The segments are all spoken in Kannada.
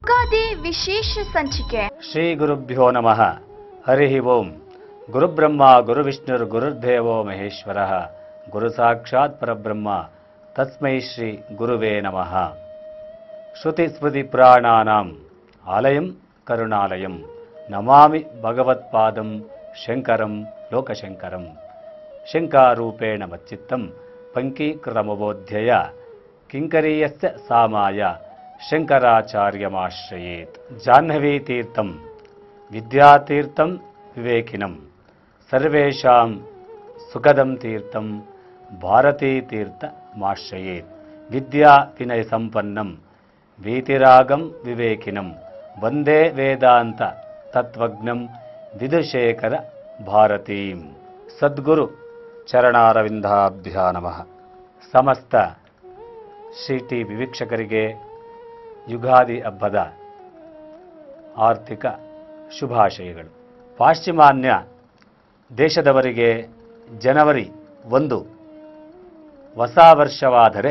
ಯುಗಾದಿ ವಿಶೇಷ ಸಂಚಿಕೆ ಶ್ರೀ ಗುರುಭ್ಯೋ ನಮಃ ಹರಿ ಓಂ ಗುರುಬ್ರಹ್ಮ ಗುರುವಿಷ್ಣುರ್ ಗುರುರ್ದೇವೋ ಮಹೇಶ್ವರ ಗುರು ಸಾಕ್ಷಾತ್ ಪರಬ್ರಹ್ಮ ತಸ್ಮೈ ಶ್ರೀ ಗುರುವೇ ನಮಃ ಶ್ರುತಿ ಸ್ಮೃತಿ ಪುರಾಣಾನಾಂ ಆಲಯಂ ಕರುಣಾಲಯಂ ನಮಾಮಿ ಭಗವತ್ಪಾದಂ ಶಂಕರಂ ಲೋಕಶಂಕರಂ ಶಂಕಾರೂಪೇಣ ಮಚ್ಚಿತ್ತಂ ಪಂಕೀಕೃತಮಬೋಧ್ಯಯ ಕಿಂಕರೀಯಸ್ಯ ಸಾಮಾಯ ಶಂಕರಾಚಾರ್ಯಮಾಶ್ರಯೇತ್ ಜಾಹ್ನವೀತೀರ್ಥಂ ವಿದ್ಯಾತೀರ್ಥಂ ವಿವೇಕಿನಂ ಸರ್ವೇಷಾಂ ಸುಖದಂ ತೀರ್ಥಂ ಭಾರತೀತೀರ್ಥಮಾಶ್ರಯೇತ್ ವಿದ್ಯಾ ವಿನಯ ಸಂಪನ್ನಂ ವೀತಿರಾಗಂ ವಿವೇಕಿನಂ ವಂದೇ ವೇದಾಂತ ತತ್ವಜ್ಞಂ ವಿದುಶೇಖರ ಭಾರತೀಂ ಸದ್ಗುರು ಚರಣಾರವಿಂದಾಭ್ಯಾ ನಮಃ ಸಮಸ್ತ ಶ್ರೀ ಟಿ ವೀಕ್ಷಕರಿಗೆ ಯುಗಾದಿ ಹಬ್ಬದ ಆರ್ಥಿಕ ಶುಭಾಶಯಗಳು ಪಾಶ್ಚಿಮಾನ್ಯ ದೇಶದವರಿಗೆ ಜನವರಿ ಒಂದು ಹೊಸ ವರ್ಷವಾದರೆ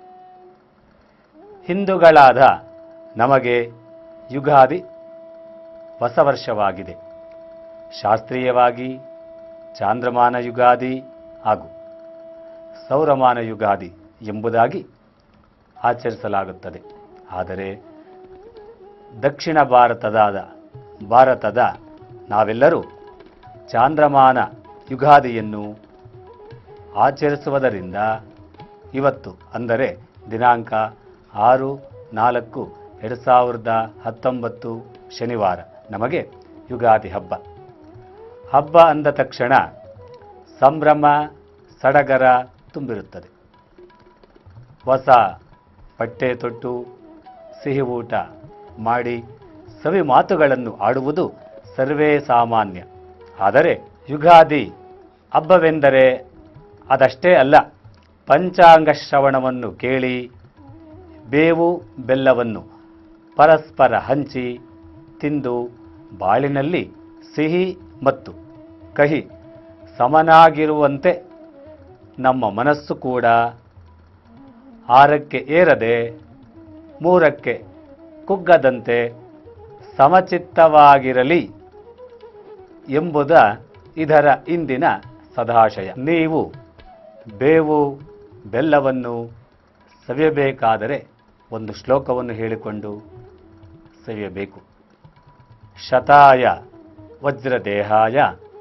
ಹಿಂದೂಗಳಾದ ನಮಗೆ ಯುಗಾದಿ ಹೊಸ ವರ್ಷವಾಗಿದೆ ಶಾಸ್ತ್ರೀಯವಾಗಿ ಚಾಂದ್ರಮಾನ ಯುಗಾದಿ ಹಾಗೂ ಸೌರಮಾನ ಯುಗಾದಿ ಎಂಬುದಾಗಿ ಆಚರಿಸಲಾಗುತ್ತದೆ ಆದರೆ ದಕ್ಷಿಣ ಭಾರತದ ಭಾರತದ ನಾವೆಲ್ಲರೂ ಚಾಂದ್ರಮಾನ ಯುಗಾದಿಯನ್ನು ಆಚರಿಸುವುದರಿಂದ ಇವತ್ತು ಅಂದರೆ ದಿನಾಂಕ ಆರು ನಾಲ್ಕು ಎರಡು ಸಾವಿರದ ಹತ್ತೊಂಬತ್ತು ಶನಿವಾರ ನಮಗೆ ಯುಗಾದಿ ಹಬ್ಬ ಹಬ್ಬ ಅಂದ ತಕ್ಷಣ ಸಂಭ್ರಮ ಸಡಗರ ತುಂಬಿರುತ್ತದೆ ಹೊಸ ಬಟ್ಟೆ ತೊಟ್ಟು ಸಿಹಿ ಊಟ ಮಾಡಿ ಸವಿ ಮಾತುಗಳನ್ನು ಆಡುವುದು ಸರ್ವೇ ಸಾಮಾನ್ಯ ಆದರೆ ಯುಗಾದಿ ಹಬ್ಬವೆಂದರೆ ಅದಷ್ಟೇ ಅಲ್ಲ ಪಂಚಾಂಗ ಶ್ರವಣವನ್ನು ಕೇಳಿ ಬೇವು ಬೆಲ್ಲವನ್ನು ಪರಸ್ಪರ ಹಂಚಿ ತಿಂದು ಬಾಳಿನಲ್ಲಿ ಸಿಹಿ ಮತ್ತು ಕಹಿ ಸಮನಾಗಿರುವಂತೆ ನಮ್ಮ ಮನಸ್ಸು ಕೂಡ ಆರಕ್ಕೆ ಏರದೆ ಮೂರಕ್ಕೆ ಕುಗ್ಗದಂತೆ ಸಮಚಿತ್ತವಾಗಿರಲಿ ಎಂಬುದ ಇದರ ಇಂದಿನ ಸದಾಶಯ ನೀವು ಬೇವು ಬೆಲ್ಲವನ್ನು ಸವಿಯಬೇಕಾದರೆ ಒಂದು ಶ್ಲೋಕವನ್ನು ಹೇಳಿಕೊಂಡು ಸವಿಯಬೇಕು ಶತಾಯ ವಜ್ರದೇಹಾಯ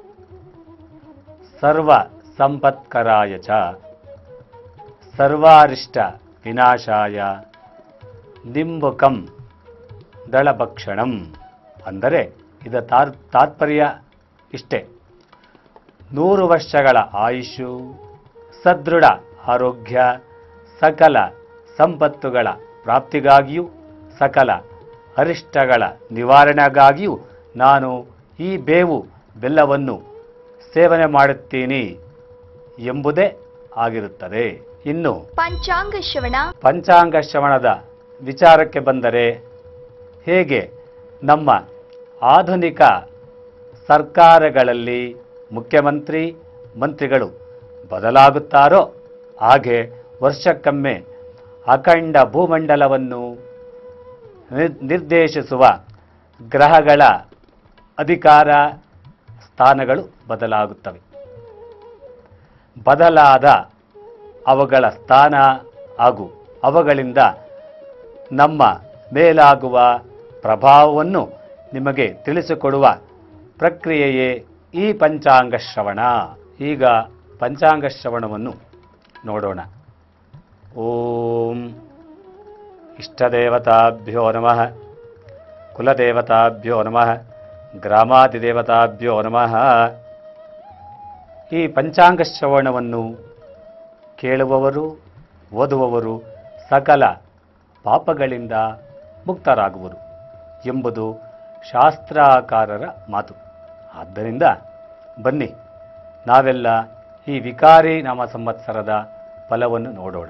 ಸರ್ವ ಸಂಪತ್ಕರಾಯ ಚ ಸರ್ವಾರಿಷ್ಟ ವಿನಾಶಾಯ ನಿಂಬುಕಂ ದಳಭಕ್ಷಣಂ ಅಂದರೆ ಇದರ ತಾರ್ ತಾತ್ಪರ್ಯ ಇಷ್ಟೇ ನೂರು ವರ್ಷಗಳ ಆಯುಷು ಸದೃಢ ಆರೋಗ್ಯ ಸಕಲ ಸಂಪತ್ತುಗಳ ಪ್ರಾಪ್ತಿಗಾಗಿಯೂ ಸಕಲ ಅರಿಷ್ಟಗಳ ನಿವಾರಣೆಗಾಗಿಯೂ ನಾನು ಈ ಬೇವು ಬೆಲ್ಲವನ್ನು ಸೇವನೆ ಮಾಡುತ್ತೀನಿ ಎಂಬುದೇ ಆಗಿರುತ್ತದೆ ಇನ್ನು ಪಂಚಾಂಗ ಶ್ರವಣ ಪಂಚಾಂಗ ಶ್ರವಣದ ವಿಚಾರಕ್ಕೆ ಬಂದರೆ ಹೇಗೆ ನಮ್ಮ ಆಧುನಿಕ ಸರ್ಕಾರಗಳಲ್ಲಿ ಮುಖ್ಯಮಂತ್ರಿ ಮಂತ್ರಿಗಳು ಬದಲಾಗುತ್ತಾರೋ ಹಾಗೆ ವರ್ಷಕ್ಕೊಮ್ಮೆ ಅಖಂಡ ಭೂಮಂಡಲವನ್ನು ನಿರ್- ನಿರ್ದೇಶಿಸುವ ಗ್ರಹಗಳ ಅಧಿಕಾರ ಸ್ಥಾನಗಳು ಬದಲಾಗುತ್ತವೆ ಬದಲಾದ ಅವುಗಳ ಸ್ಥಾನ ಹಾಗೂ ಅವುಗಳಿಂದ ನಮ್ಮ ಮೇಲಾಗುವ ಪ್ರಭಾವವನ್ನು ನಿಮಗೆ ತಿಳಿಸಿಕೊಡುವ ಪ್ರಕ್ರಿಯೆಯೇ ಈ ಪಂಚಾಂಗ ಶ್ರವಣ ಈಗ ಪಂಚಾಂಗ ಶ್ರವಣವನ್ನು ನೋಡೋಣ ಓಂ ಇಷ್ಟದೇವತಾಭ್ಯೋ ನಮಃ ಕುಲದೇವತಾಭ್ಯೋ ನಮಃ ಗ್ರಾಮಾದಿದೇವತಾಭ್ಯೋ ನಮಃ ಈ ಪಂಚಾಂಗ ಶ್ರವಣವನ್ನು ಕೇಳುವವರು ಓದುವವರು ಸಕಲ ಪಾಪಗಳಿಂದ ಮುಕ್ತರಾಗುವರು ಎಂಬುದು ಶಾಸ್ತ್ರಾಕಾರರ ಮಾತು ಆದ್ದರಿಂದ ಬನ್ನಿ ನಾವೆಲ್ಲ ಈ ವಿಕಾರಿ ನಾಮ ಸಂವತ್ಸರದ ಫಲವನ್ನು ನೋಡೋಣ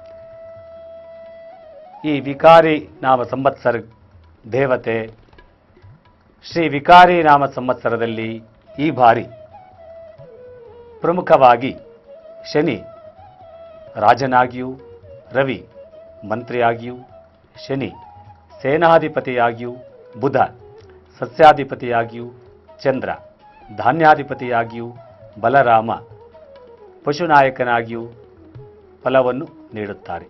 ಈ ವಿಕಾರಿ ನಾಮ ಸಂವತ್ಸರ ದೇವತೆ ಶ್ರೀ ವಿಕಾರಿ ನಾಮ ಸಂವತ್ಸರದಲ್ಲಿ ಈ ಬಾರಿ ಪ್ರಮುಖವಾಗಿ ಶನಿ ರಾಜನಾಗಿಯೂ ರವಿ ಮಂತ್ರಿಯಾಗಿಯೂ ಶನಿ ಸೇನಾಧಿಪತಿಯಾಗಿಯೂ ಬುಧ ಸಸ್ಯಾಧಿಪತಿಯಾಗಿಯೂ ಚಂದ್ರ ಧಾನ್ಯಾಧಿಪತಿಯಾಗಿಯೂ ಬಲರಾಮ ಪಶುನಾಯಕನಾಗಿಯೂ ಫಲವನ್ನು ನೀಡುತ್ತಾರೆ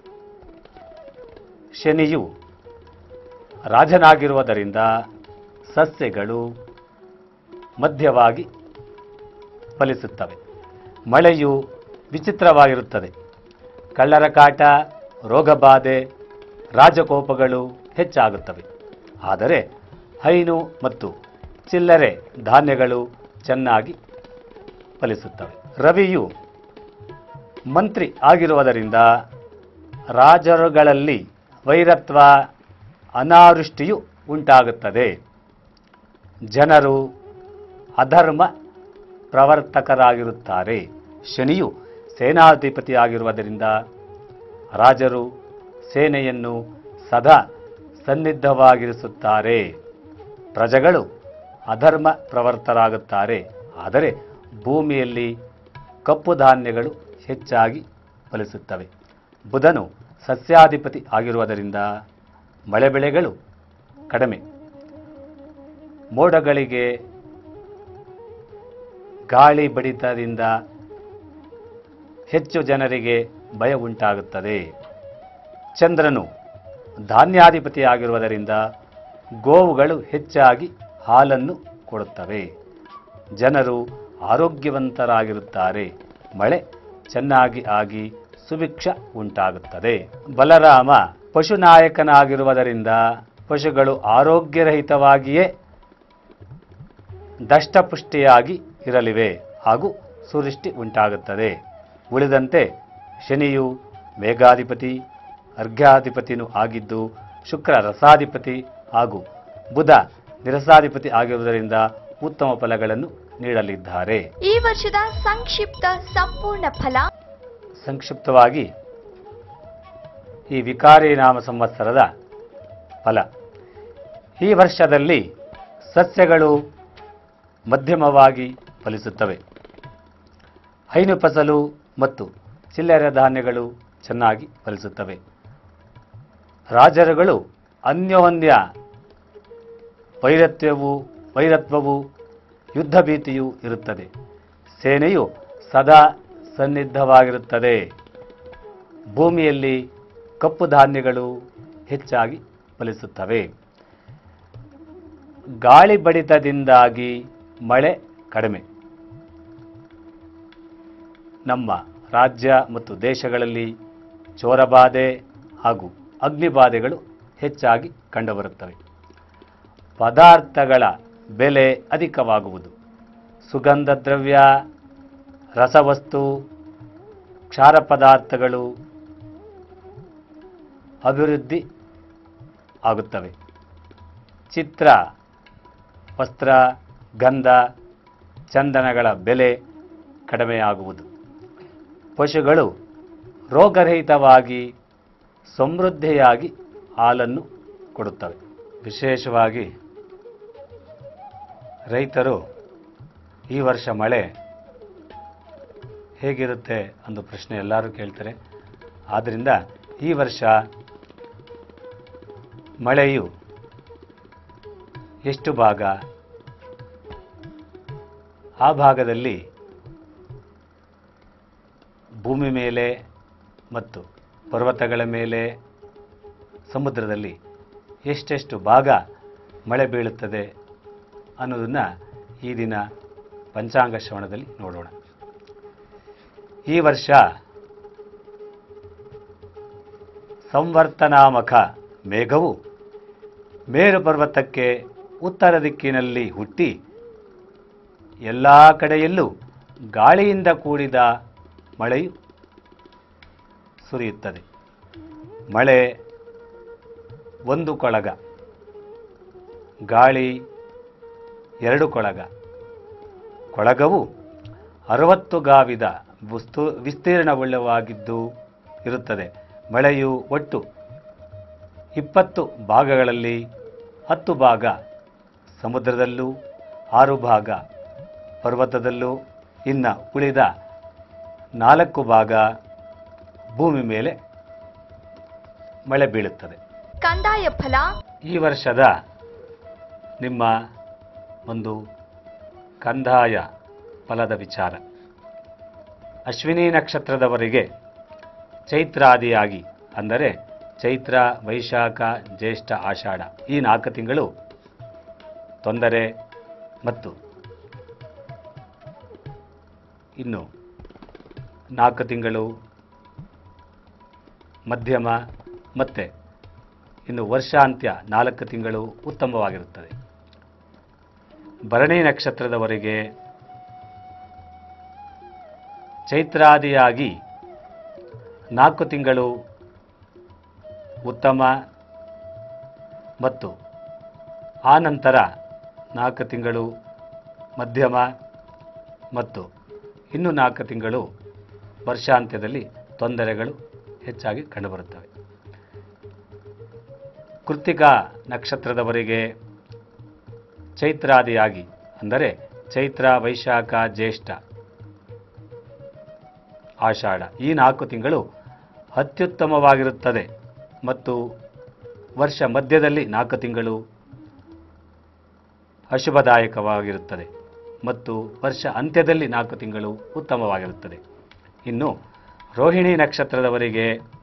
ಶನಿಯು ರಾಜನಾಗಿರುವುದರಿಂದ ಸಸ್ಯಗಳು ಮಧ್ಯವಾಗಿ ಫಲಿಸುತ್ತವೆ ಮಳೆಯು ವಿಚಿತ್ರವಾಗಿರುತ್ತದೆ ಕಳ್ಳರ ಕಾಟ ರೋಗಬಾಧೆ ರಾಜಕೋಪಗಳು ಹೆಚ್ಚಾಗುತ್ತವೆ ಆದರೆ ಹೈನು ಮತ್ತು ಚಿಲ್ಲರೆ ಧಾನ್ಯಗಳು ಚೆನ್ನಾಗಿ ಫಲಿಸುತ್ತವೆ ರವಿಯು ಮಂತ್ರಿ ಆಗಿರುವುದರಿಂದ ರಾಜರುಗಳಲ್ಲಿ ವೈರತ್ವ ಅನಾವೃಷ್ಟಿಯು ಉಂಟಾಗುತ್ತದೆ ಜನರು ಅಧರ್ಮ ಪ್ರವರ್ತಕರಾಗಿರುತ್ತಾರೆ ಶನಿಯು ಸೇನಾಧಿಪತಿಯಾಗಿರುವುದರಿಂದ ರಾಜರು ಸೇನೆಯನ್ನು ಸದಾ ಸನ್ನಿದ್ಧವಾಗಿರಿಸುತ್ತಾರೆ ಪ್ರಜೆಗಳು ಅಧರ್ಮ ಪ್ರವರ್ತರಾಗುತ್ತಾರೆ ಆದರೆ ಭೂಮಿಯಲ್ಲಿ ಕಪ್ಪು ಧಾನ್ಯಗಳು ಹೆಚ್ಚಾಗಿ ಫಲಿಸುತ್ತವೆ ಬುಧನು ಸಸ್ಯಾಧಿಪತಿ ಆಗಿರುವುದರಿಂದ ಮಳೆ ಬೆಳೆಗಳು ಕಡಿಮೆ ಮೋಡಗಳಿಗೆ ಗಾಳಿ ಬಡಿತದಿಂದ ಹೆಚ್ಚು ಜನರಿಗೆ ಭಯ ಉಂಟಾಗುತ್ತದೆ ಚಂದ್ರನು ಧಾನ್ಯಾಧಿಪತಿಯಾಗಿರುವುದರಿಂದ ಗೋವುಗಳು ಹೆಚ್ಚಾಗಿ ಹಾಲನ್ನು ಕೊಡುತ್ತವೆ ಜನರು ಆರೋಗ್ಯವಂತರಾಗಿರುತ್ತಾರೆ ಮಳೆ ಚೆನ್ನಾಗಿ ಆಗಿ ಸುಭಿಕ್ಷ ಉಂಟಾಗುತ್ತದೆ ಬಲರಾಮ ಪಶುನಾಯಕನಾಗಿರುವುದರಿಂದ ಪಶುಗಳು ಆರೋಗ್ಯರಹಿತವಾಗಿಯೇ ದಷ್ಟಪುಷ್ಟಿಯಾಗಿ ಇರಲಿವೆ ಹಾಗೂ ಸುರಿಷ್ಟಿ ಉಂಟಾಗುತ್ತದೆ ಉಳಿದಂತೆ ಶನಿಯು ಮೇಘಾಧಿಪತಿ ಅರ್ಘ್ಯಾಧಿಪತಿನೂ ಆಗಿದ್ದು ಶುಕ್ರ ರಸಾಧಿಪತಿ ಹಾಗೂ ಬುಧ ನಿರಸಾಧಿಪತಿ ಆಗಿರುವುದರಿಂದ ಉತ್ತಮ ಫಲಗಳನ್ನು ನೀಡಲಿದ್ದಾರೆ ಈ ವರ್ಷದ ಸಂಕ್ಷಿಪ್ತ ಸಂಪೂರ್ಣ ಫಲ ಸಂಕ್ಷಿಪ್ತವಾಗಿ ಈ ವಿಕಾರಿ ನಾಮ ಸಂವತ್ಸರದ ಫಲ ಈ ವರ್ಷದಲ್ಲಿ ಸಸ್ಯಗಳು ಮಧ್ಯಮವಾಗಿ ಫಲಿಸುತ್ತವೆ ಹೈನು ಫಸಲು ಮತ್ತು ಚಿಲ್ಲರೆ ಧಾನ್ಯಗಳು ಚೆನ್ನಾಗಿ ಫಲಿಸುತ್ತವೆ ರಾಜರುಗಳು ಅನ್ಯೋನ್ಯ ವೈರತ್ವವು ವೈರತ್ವವು ಯುದ್ಧ ಭೀತಿಯೂ ಇರುತ್ತದೆ ಸೇನೆಯು ಸದಾ ಸನ್ನಿದ್ಧವಾಗಿರುತ್ತದೆ ಭೂಮಿಯಲ್ಲಿ ಕಪ್ಪು ಧಾನ್ಯಗಳು ಹೆಚ್ಚಾಗಿ ಫಲಿಸುತ್ತವೆ ಗಾಳಿ ಬಡಿತದಿಂದಾಗಿ ಮಳೆ ಕಡಿಮೆ ನಮ್ಮ ರಾಜ್ಯ ಮತ್ತು ದೇಶಗಳಲ್ಲಿ ಚೋರಬಾಧೆ ಹಾಗೂ ಅಗ್ನಿಬಾಧೆಗಳು ಹೆಚ್ಚಾಗಿ ಕಂಡುಬರುತ್ತವೆ ಪದಾರ್ಥಗಳ ಬೆಲೆ ಅಧಿಕವಾಗುವುದು ಸುಗಂಧ ದ್ರವ್ಯ ರಸವಸ್ತು ಕ್ಷಾರ ಪದಾರ್ಥಗಳು ಅಭಿವೃದ್ಧಿ ಆಗುತ್ತವೆ ಚಿತ್ರ ವಸ್ತ್ರ ಗಂಧ ಚಂದನಗಳ ಬೆಲೆ ಕಡಿಮೆಯಾಗುವುದು ಪಶುಗಳು ರೋಗರಹಿತವಾಗಿ ಸಮೃದ್ಧಿಯಾಗಿ ಹಾಲನ್ನು ಕೊಡುತ್ತವೆ ವಿಶೇಷವಾಗಿ ರೈತರು ಈ ವರ್ಷ ಮಳೆ ಹೇಗಿರುತ್ತೆ ಅನ್ನೋ ಪ್ರಶ್ನೆ ಎಲ್ಲರೂ ಕೇಳ್ತಾರೆ ಆದ್ದರಿಂದ ಈ ವರ್ಷ ಮಳೆಯು ಎಷ್ಟು ಭಾಗ ಆ ಭಾಗದಲ್ಲಿ ಭೂಮಿ ಮೇಲೆ ಮತ್ತು ಪರ್ವತಗಳ ಮೇಲೆ ಸಮುದ್ರದಲ್ಲಿ ಎಷ್ಟೆಷ್ಟು ಭಾಗ ಮಳೆ ಬೀಳುತ್ತದೆ ಅನ್ನೋದನ್ನು ಈ ದಿನ ಪಂಚಾಂಗ ಶ್ರವಣದಲ್ಲಿ ನೋಡೋಣ ಈ ವರ್ಷ ಸಂವರ್ತನಾಮಕ ಮೇಘವು ಮೇರು ಪರ್ವತಕ್ಕೆ ಉತ್ತರ ದಿಕ್ಕಿನಲ್ಲಿ ಹುಟ್ಟಿ ಎಲ್ಲ ಕಡೆಯಲ್ಲೂ ಗಾಳಿಯಿಂದ ಕೂಡಿದ ಮಳೆಯು ಸುರಿಯುತ್ತದೆ ಮಳೆ ಒಂದು ಕೊಳಗ ಗಾಳಿ ಎರಡು ಕೊಳಗ ಕೊಳಗವು ಅರವತ್ತು ಗಾವಿದ ವಿಸ್ತು ವಿಸ್ತೀರ್ಣವುಳ್ಳವಾಗಿದ್ದು ಇರುತ್ತದೆ ಮಳೆಯು ಒಟ್ಟು ಇಪ್ಪತ್ತು ಭಾಗಗಳಲ್ಲಿ ಹತ್ತು ಭಾಗ ಸಮುದ್ರದಲ್ಲೂ ಆರು ಭಾಗ ಪರ್ವತದಲ್ಲೂ ಇನ್ನು ಉಳಿದ ನಾಲ್ಕು ಭಾಗ ಭೂಮಿ ಮೇಲೆ ಮಳೆ ಬೀಳುತ್ತದೆ ಕಂದಾಯ ಫಲ ಈ ವರ್ಷದ ನಿಮ್ಮ ಒಂದು ಕಂದಾಯ ಫಲದ ವಿಚಾರ ಅಶ್ವಿನಿ ನಕ್ಷತ್ರದವರಿಗೆ ಚೈತ್ರಾದಿಯಾಗಿ ಅಂದರೆ ಚೈತ್ರ ವೈಶಾಖ ಜ್ಯೇಷ್ಠ ಆಷಾಢ ಈ ನಾಲ್ಕು ತಿಂಗಳು ತೊಂದರೆ ಮತ್ತು ಇನ್ನು ನಾಲ್ಕು ತಿಂಗಳು ಮಧ್ಯಮ ಮತ್ತು ಇನ್ನು ವರ್ಷಾಂತ್ಯ ನಾಲ್ಕು ತಿಂಗಳು ಉತ್ತಮವಾಗಿರುತ್ತದೆ ಭರಣಿ ನಕ್ಷತ್ರದವರೆಗೆ ಚೈತ್ರಾದಿಯಾಗಿ ನಾಲ್ಕು ತಿಂಗಳು ಉತ್ತಮ ಮತ್ತು ಆ ನಂತರ ನಾಲ್ಕು ತಿಂಗಳು ಮಧ್ಯಮ ಮತ್ತು ಇನ್ನು ನಾಲ್ಕು ತಿಂಗಳು ವರ್ಷಾಂತ್ಯದಲ್ಲಿ ತೊಂದರೆಗಳು ಹೆಚ್ಚಾಗಿ ಕಂಡುಬರುತ್ತವೆ ಕೃತ್ತಿಕಾ ನಕ್ಷತ್ರದವರಿಗೆ ಚೈತ್ರಾದಿಯಾಗಿ ಅಂದರೆ ಚೈತ್ರ ವೈಶಾಖ ಜ್ಯೇಷ್ಠ ಆಷಾಢ ಈ ನಾಲ್ಕು ತಿಂಗಳು ಅತ್ಯುತ್ತಮವಾಗಿರುತ್ತದೆ ಮತ್ತು ವರ್ಷ ಮಧ್ಯದಲ್ಲಿ ನಾಲ್ಕು ತಿಂಗಳು ಅಶುಭದಾಯಕವಾಗಿರುತ್ತದೆ ಮತ್ತು ವರ್ಷ ಅಂತ್ಯದಲ್ಲಿ ನಾಲ್ಕು ತಿಂಗಳು ಉತ್ತಮವಾಗಿರುತ್ತದೆ ಇನ್ನು ರೋಹಿಣಿ ನಕ್ಷತ್ರದವರಿಗೆ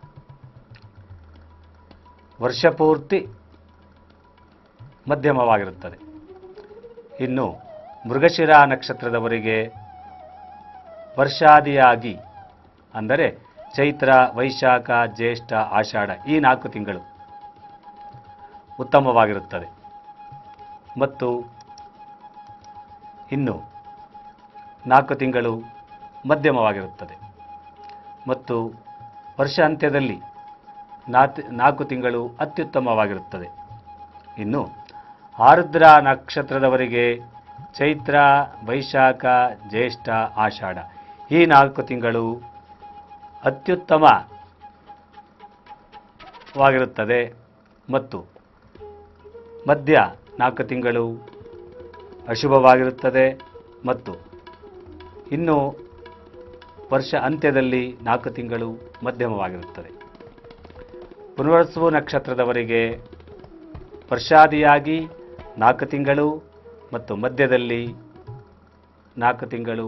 ವರ್ಷಪೂರ್ತಿ ಮಧ್ಯಮವಾಗಿರುತ್ತದೆ ಇನ್ನು ಮೃಗಶಿರ ನಕ್ಷತ್ರದವರಿಗೆ ವರ್ಷಾದಿಯಾಗಿ ಅಂದರೆ ಚೈತ್ರ ವೈಶಾಖ ಜ್ಯೇಷ್ಠ ಆಷಾಢ ಈ ನಾಲ್ಕು ತಿಂಗಳು ಉತ್ತಮವಾಗಿರುತ್ತದೆ ಮತ್ತು ಇನ್ನು ನಾಲ್ಕು ತಿಂಗಳು ಮಧ್ಯಮವಾಗಿರುತ್ತದೆ ಮತ್ತು ವರ್ಷ ಅಂತ್ಯದಲ್ಲಿ ನಾತ್ ನಾಲ್ಕು ತಿಂಗಳು ಅತ್ಯುತ್ತಮವಾಗಿರುತ್ತದೆ ಇನ್ನು ಆರುದ್ರ ನಕ್ಷತ್ರದವರಿಗೆ ಚೈತ್ರ ವೈಶಾಖ ಜ್ಯೇಷ್ಠ ಆಷಾಢ ಈ ನಾಲ್ಕು ತಿಂಗಳು ಅತ್ಯುತ್ತಮವಾಗಿರುತ್ತದೆ ಮತ್ತು ಮಧ್ಯ ನಾಲ್ಕು ತಿಂಗಳು ಅಶುಭವಾಗಿರುತ್ತದೆ ಮತ್ತು ಇನ್ನು ವರ್ಷ ಅಂತ್ಯದಲ್ಲಿ ನಾಲ್ಕು ತಿಂಗಳು ಮಧ್ಯಮವಾಗಿರುತ್ತದೆ ಪುನರ್ವಸು ನಕ್ಷತ್ರದವರಿಗೆ ವರ್ಷಾದಿಯಾಗಿ ನಾಲ್ಕು ತಿಂಗಳು ಮತ್ತು ಮಧ್ಯದಲ್ಲಿ ನಾಲ್ಕು ತಿಂಗಳು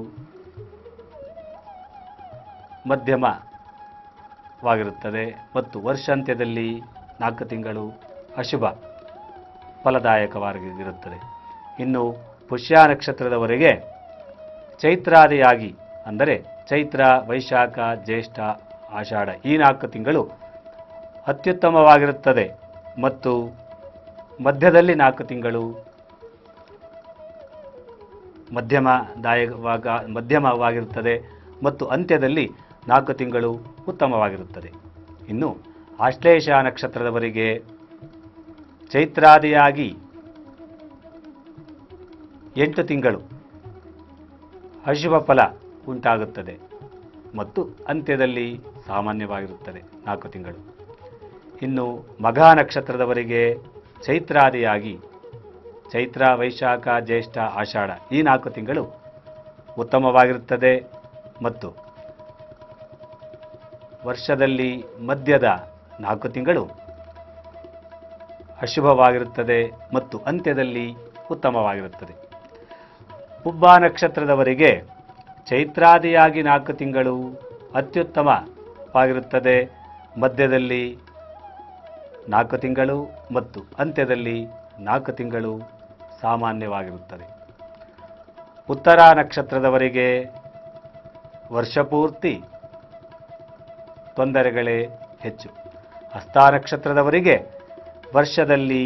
ಮಧ್ಯಮವಾಗಿರುತ್ತದೆ ಮತ್ತು ವರ್ಷಾಂತ್ಯದಲ್ಲಿ ನಾಲ್ಕು ತಿಂಗಳು ಅಶುಭ ಫಲದಾಯಕವಾಗಿರುತ್ತದೆ ಇನ್ನು ಪುಷ್ಯ ನಕ್ಷತ್ರದವರೆಗೆ ಚೈತ್ರಾದಿಯಾಗಿ ಅಂದರೆ ಚೈತ್ರ ವೈಶಾಖ ಜ್ಯೇಷ್ಠ ಆಷಾಢ ಈ ನಾಲ್ಕು ತಿಂಗಳು ಅತ್ಯುತ್ತಮವಾಗಿರುತ್ತದೆ ಮತ್ತು ಮಧ್ಯದಲ್ಲಿ ನಾಲ್ಕು ತಿಂಗಳು ಮಧ್ಯಮದಾಯಕವಾಗ ಮಧ್ಯಮವಾಗಿರುತ್ತದೆ ಮತ್ತು ಅಂತ್ಯದಲ್ಲಿ ನಾಲ್ಕು ತಿಂಗಳು ಉತ್ತಮವಾಗಿರುತ್ತದೆ ಇನ್ನು ಆಶ್ಲೇಷ ನಕ್ಷತ್ರದವರಿಗೆ ಚೈತ್ರಾದಿಯಾಗಿ ಎಂಟು ತಿಂಗಳು ಅಶುಭ ಫಲ ಉಂಟಾಗುತ್ತದೆ ಮತ್ತು ಅಂತ್ಯದಲ್ಲಿ ಸಾಮಾನ್ಯವಾಗಿರುತ್ತದೆ ನಾಲ್ಕು ತಿಂಗಳು ಇನ್ನು ಮಘ ನಕ್ಷತ್ರದವರಿಗೆ ಚೈತ್ರಾದಿಯಾಗಿ ಚೈತ್ರ ವೈಶಾಖ ಜ್ಯೇಷ್ಠ ಆಷಾಢ ಈ ನಾಲ್ಕು ತಿಂಗಳು ಉತ್ತಮವಾಗಿರುತ್ತದೆ ಮತ್ತು ವರ್ಷದಲ್ಲಿ ಮಧ್ಯದ ನಾಲ್ಕು ತಿಂಗಳು ಅಶುಭವಾಗಿರುತ್ತದೆ ಮತ್ತು ಅಂತ್ಯದಲ್ಲಿ ಉತ್ತಮವಾಗಿರುತ್ತದೆ ಹುಬ್ಬ ನಕ್ಷತ್ರದವರಿಗೆ ಚೈತ್ರಾದಿಯಾಗಿ ನಾಲ್ಕು ತಿಂಗಳು ಅತ್ಯುತ್ತಮವಾಗಿರುತ್ತದೆ ಮಧ್ಯದಲ್ಲಿ ನಾಲ್ಕು ತಿಂಗಳು ಮತ್ತು ಅಂತ್ಯದಲ್ಲಿ ನಾಲ್ಕು ತಿಂಗಳು ಸಾಮಾನ್ಯವಾಗಿರುತ್ತದೆ ಉತ್ತರ ನಕ್ಷತ್ರದವರಿಗೆ ವರ್ಷಪೂರ್ತಿ ತೊಂದರೆಗಳೇ ಹೆಚ್ಚು ಹಸ್ತ ನಕ್ಷತ್ರದವರಿಗೆ ವರ್ಷದಲ್ಲಿ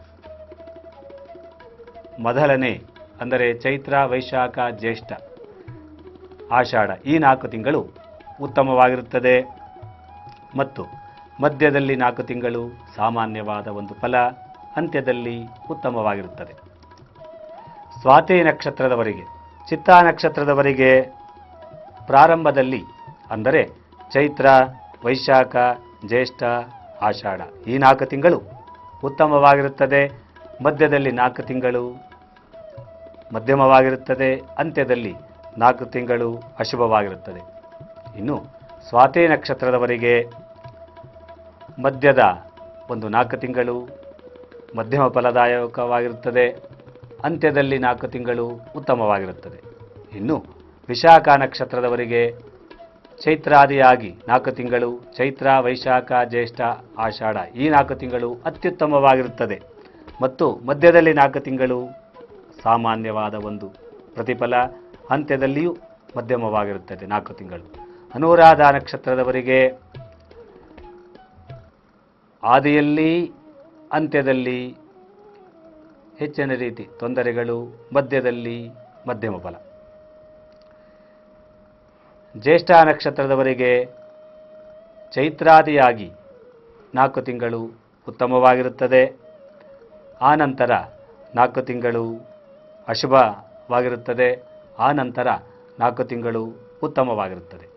ಮೊದಲನೇ ಅಂದರೆ ಚೈತ್ರ ವೈಶಾಖ ಜ್ಯೇಷ್ಠ ಆಷಾಢ ಈ ನಾಲ್ಕು ತಿಂಗಳು ಉತ್ತಮವಾಗಿರುತ್ತದೆ ಮತ್ತು ಮಧ್ಯದಲ್ಲಿ ನಾಲ್ಕು ತಿಂಗಳು ಸಾಮಾನ್ಯವಾದ ಒಂದು ಫಲ ಅಂತ್ಯದಲ್ಲಿ ಉತ್ತಮವಾಗಿರುತ್ತದೆ ಸ್ವಾತಿ ನಕ್ಷತ್ರದವರಿಗೆ ಚಿತ್ತಾ ನಕ್ಷತ್ರದವರಿಗೆ ಪ್ರಾರಂಭದಲ್ಲಿ ಅಂದರೆ ಚೈತ್ರ ವೈಶಾಖ ಜ್ಯೇಷ್ಠ ಆಷಾಢ ಈ ನಾಲ್ಕು ತಿಂಗಳು ಉತ್ತಮವಾಗಿರುತ್ತದೆ ಮಧ್ಯದಲ್ಲಿ ನಾಲ್ಕು ತಿಂಗಳು ಮಧ್ಯಮವಾಗಿರುತ್ತದೆ ಅಂತ್ಯದಲ್ಲಿ ನಾಲ್ಕು ತಿಂಗಳು ಅಶುಭವಾಗಿರುತ್ತದೆ ಇನ್ನು ಸ್ವಾತಿ ನಕ್ಷತ್ರದವರಿಗೆ ಮಧ್ಯದ ಒಂದು ನಾಲ್ಕು ತಿಂಗಳು ಮಧ್ಯಮ ಫಲದಾಯಕವಾಗಿರುತ್ತದೆ ಅಂತ್ಯದಲ್ಲಿ ನಾಲ್ಕು ತಿಂಗಳು ಉತ್ತಮವಾಗಿರುತ್ತದೆ ಇನ್ನು ವಿಶಾಖ ನಕ್ಷತ್ರದವರಿಗೆ ಚೈತ್ರಾದಿಯಾಗಿ ನಾಲ್ಕು ತಿಂಗಳು ಚೈತ್ರ ವೈಶಾಖ ಜ್ಯೇಷ್ಠ ಆಷಾಢ ಈ ನಾಲ್ಕು ತಿಂಗಳು ಅತ್ಯುತ್ತಮವಾಗಿರುತ್ತದೆ ಮತ್ತು ಮಧ್ಯದಲ್ಲಿ ನಾಲ್ಕು ತಿಂಗಳು ಸಾಮಾನ್ಯವಾದ ಒಂದು ಪ್ರತಿಫಲ ಅಂತ್ಯದಲ್ಲಿಯೂ ಮಧ್ಯಮವಾಗಿರುತ್ತದೆ ನಾಲ್ಕು ತಿಂಗಳು ಅನುರಾಧ ನಕ್ಷತ್ರದವರಿಗೆ ಆದಿಯಲ್ಲಿ ಅಂತ್ಯದಲ್ಲಿ ಹೆಚ್ಚಿನ ರೀತಿ ತೊಂದರೆಗಳು ಮಧ್ಯದಲ್ಲಿ ಮಧ್ಯಮ ಫಲ ಜ್ಯೇಷ್ಠ ನಕ್ಷತ್ರದವರಿಗೆ ಚೈತ್ರಾದಿಯಾಗಿ ನಾಲ್ಕು ತಿಂಗಳು ಉತ್ತಮವಾಗಿರುತ್ತದೆ ಆನಂತರ ನಾಲ್ಕು ತಿಂಗಳು ಅಶುಭವಾಗಿರುತ್ತದೆ ಆನಂತರ ನಾಲ್ಕು ತಿಂಗಳು ಉತ್ತಮವಾಗಿರುತ್ತದೆ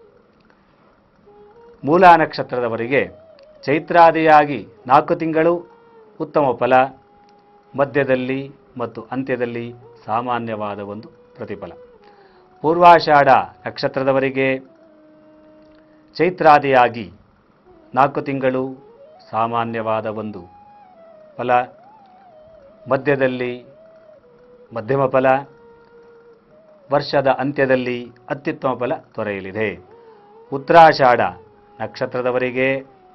ಮೂಲ ನಕ್ಷತ್ರದವರಿಗೆ ಚೈತ್ರಾದಿಯಾಗಿ ನಾಲ್ಕು ತಿಂಗಳು ಉತ್ತಮ ಫಲ ಮಧ್ಯದಲ್ಲಿ ಮತ್ತು ಅಂತ್ಯದಲ್ಲಿ ಸಾಮಾನ್ಯವಾದ ಒಂದು ಪ್ರತಿಫಲ ಪೂರ್ವಾಷಾಢ ನಕ್ಷತ್ರದವರಿಗೆ ಚೈತ್ರಾದಿಯಾಗಿ ನಾಲ್ಕು ತಿಂಗಳು ಸಾಮಾನ್ಯವಾದ ಒಂದು ಫಲ ಮಧ್ಯದಲ್ಲಿ ಮಧ್ಯಮ ಫಲ ವರ್ಷದ ಅಂತ್ಯದಲ್ಲಿ ಅತ್ಯುತ್ತಮ ಫಲ ದೊರೆಯಲಿದೆ ಉತ್ತರಾಷಾಢ ನಕ್ಷತ್ರದವರಿಗೆ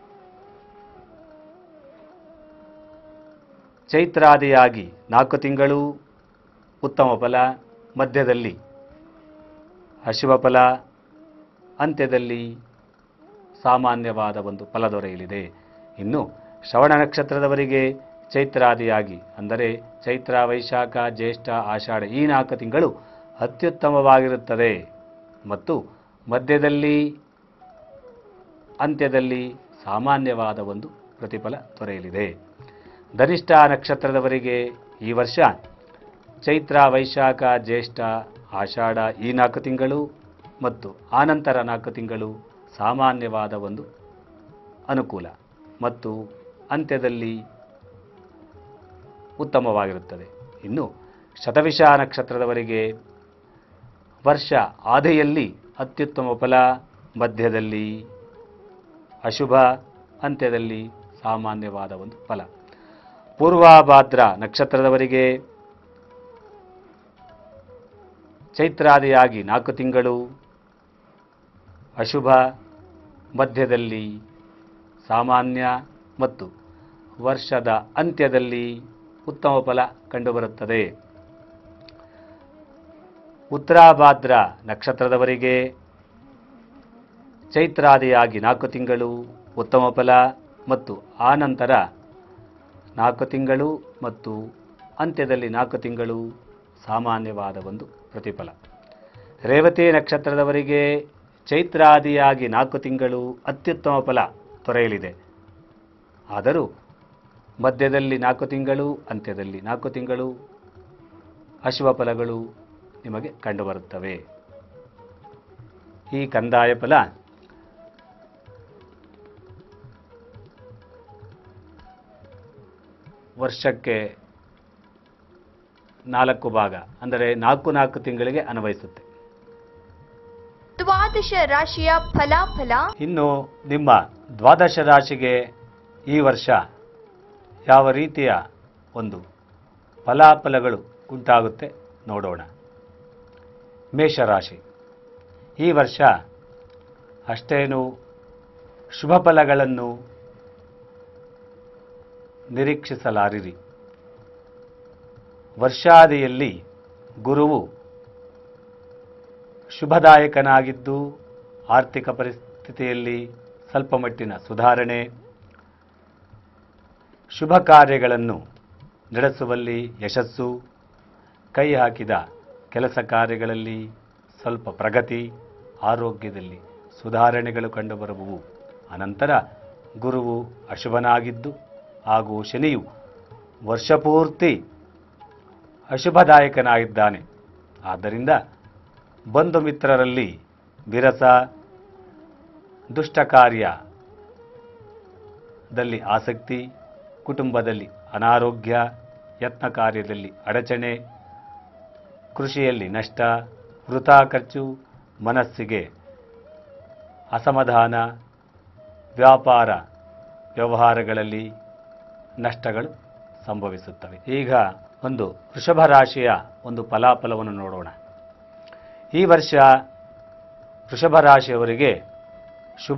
ಚೈತ್ರಾದಿಯಾಗಿ ನಾಲ್ಕು ತಿಂಗಳು ಉತ್ತಮ ಫಲ ಮಧ್ಯದಲ್ಲಿ ಅಶುಭ ಫಲ ಅಂತ್ಯದಲ್ಲಿ ಸಾಮಾನ್ಯವಾದ ಒಂದು ಫಲ ದೊರೆಯಲಿದೆ ಇನ್ನು ಶ್ರವಣ ನಕ್ಷತ್ರದವರಿಗೆ ಚೈತ್ರಾದಿಯಾಗಿ ಅಂದರೆ ಚೈತ್ರ ವೈಶಾಖ ಜ್ಯೇಷ್ಠ ಆಷಾಢ ಈ ನಾಲ್ಕು ತಿಂಗಳು ಅತ್ಯುತ್ತಮವಾಗಿರುತ್ತದೆ ಮತ್ತು ಮಧ್ಯದಲ್ಲಿ ಅಂತ್ಯದಲ್ಲಿ ಸಾಮಾನ್ಯವಾದ ಒಂದು ಪ್ರತಿಫಲ ದೊರೆಯಲಿದೆ ಧನಿಷ್ಠ ನಕ್ಷತ್ರದವರಿಗೆ ಈ ವರ್ಷ ಚೈತ್ರ ವೈಶಾಖ ಜ್ಯೇಷ್ಠ ಆಷಾಢ ಈ ನಾಲ್ಕು ತಿಂಗಳು ಮತ್ತು ಆನಂತರ ನಾಲ್ಕು ತಿಂಗಳು ಸಾಮಾನ್ಯವಾದ ಒಂದು ಅನುಕೂಲ ಮತ್ತು ಅಂತ್ಯದಲ್ಲಿ ಉತ್ತಮವಾಗಿರುತ್ತದೆ ಇನ್ನು ಶತವಿಷ ನಕ್ಷತ್ರದವರಿಗೆ ವರ್ಷ ಆದಿಯಲ್ಲಿ ಅತ್ಯುತ್ತಮ ಫಲ ಮಧ್ಯದಲ್ಲಿ ಅಶುಭ ಅಂತ್ಯದಲ್ಲಿ ಸಾಮಾನ್ಯವಾದ ಒಂದು ಫಲ ಪೂರ್ವಭಾದ್ರ ನಕ್ಷತ್ರದವರಿಗೆ ಚೈತ್ರಾದಿಯಾಗಿ ನಾಲ್ಕು ತಿಂಗಳು ಅಶುಭ ಮಧ್ಯದಲ್ಲಿ ಸಾಮಾನ್ಯ ಮತ್ತು ವರ್ಷದ ಅಂತ್ಯದಲ್ಲಿ ಉತ್ತಮ ಫಲ ಕಂಡುಬರುತ್ತದೆ ಉತ್ತರಾಭಾದ್ರ ನಕ್ಷತ್ರದವರಿಗೆ ಚೈತ್ರಾದಿಯಾಗಿ ನಾಲ್ಕು ತಿಂಗಳು ಉತ್ತಮ ಫಲ ಮತ್ತು ಆನಂತರ ನಾಲ್ಕು ತಿಂಗಳು ಮತ್ತು ಅಂತ್ಯದಲ್ಲಿ ನಾಲ್ಕು ತಿಂಗಳು ಸಾಮಾನ್ಯವಾದ ಒಂದು ಪ್ರತಿಫಲ ರೇವತಿ ನಕ್ಷತ್ರದವರಿಗೆ ಚೈತ್ರಾದಿಯಾಗಿ ನಾಲ್ಕು ತಿಂಗಳು ಅತ್ಯುತ್ತಮ ಫಲ ದೊರೆಯಲಿದೆ ಆದರೂ ಮಧ್ಯದಲ್ಲಿ ನಾಲ್ಕು ತಿಂಗಳು ಅಂತ್ಯದಲ್ಲಿ ನಾಲ್ಕು ತಿಂಗಳು ಅಶುಭ ಫಲಗಳು ನಿಮಗೆ ಕಂಡುಬರುತ್ತವೆ ಈ ಕಂದಾಯ ಫಲ ವರ್ಷಕ್ಕೆ ನಾಲ್ಕು ಭಾಗ ಅಂದರೆ ನಾಲ್ಕು ನಾಲ್ಕು ತಿಂಗಳಿಗೆ ಅನ್ವಯಿಸುತ್ತೆ ದ್ವಾದಶ ರಾಶಿಯ ಫಲಾಫಲ ಇನ್ನು ನಿಮ್ಮ ದ್ವಾದಶ ರಾಶಿಗೆ ಈ ವರ್ಷ ಯಾವ ರೀತಿಯ ಒಂದು ಫಲಾಫಲಗಳು ಉಂಟಾಗುತ್ತೆ ನೋಡೋಣ ಮೇಷರಾಶಿ ಈ ವರ್ಷ ಅಷ್ಟೇನು ಶುಭ ಫಲಗಳನ್ನು ನಿರೀಕ್ಷಿಸಲಾರಿರಿ ವರ್ಷಾದಿಯಲ್ಲಿ ಗುರುವು ಶುಭದಾಯಕನಾಗಿದ್ದು ಆರ್ಥಿಕ ಪರಿಸ್ಥಿತಿಯಲ್ಲಿ ಸ್ವಲ್ಪ ಮಟ್ಟಿನ ಸುಧಾರಣೆ ಶುಭ ಕಾರ್ಯಗಳನ್ನು ನಡೆಸುವಲ್ಲಿ ಯಶಸ್ಸು ಕೈ ಹಾಕಿದ ಕೆಲಸ ಕಾರ್ಯಗಳಲ್ಲಿ ಸ್ವಲ್ಪ ಪ್ರಗತಿ ಆರೋಗ್ಯದಲ್ಲಿ ಸುಧಾರಣೆಗಳು ಕಂಡುಬರುವುವು ಅನಂತರ ಗುರುವು ಅಶುಭನಾಗಿದ್ದು ಹಾಗೂ ಶನಿಯು ವರ್ಷಪೂರ್ತಿ ಅಶುಭದಾಯಕನಾಗಿದ್ದಾನೆ ಆದ್ದರಿಂದ ಬಂಧು ಮಿತ್ರರಲ್ಲಿ ವಿರಸ ದುಷ್ಟ ಕಾರ್ಯದಲ್ಲಿ ಆಸಕ್ತಿ ಕುಟುಂಬದಲ್ಲಿ ಅನಾರೋಗ್ಯ ಯತ್ನ ಕಾರ್ಯದಲ್ಲಿ ಅಡಚಣೆ ಕೃಷಿಯಲ್ಲಿ ನಷ್ಟ ವೃಥಾ ಖರ್ಚು ಮನಸ್ಸಿಗೆ ಅಸಮಾಧಾನ ವ್ಯಾಪಾರ ವ್ಯವಹಾರಗಳಲ್ಲಿ ನಷ್ಟಗಳು ಸಂಭವಿಸುತ್ತವೆ ಈಗ ಒಂದು ವೃಷಭ ರಾಶಿಯ ಒಂದು ಫಲಾಫಲವನ್ನು ನೋಡೋಣ ಈ ವರ್ಷ ವೃಷಭ ರಾಶಿಯವರಿಗೆ ಶುಭ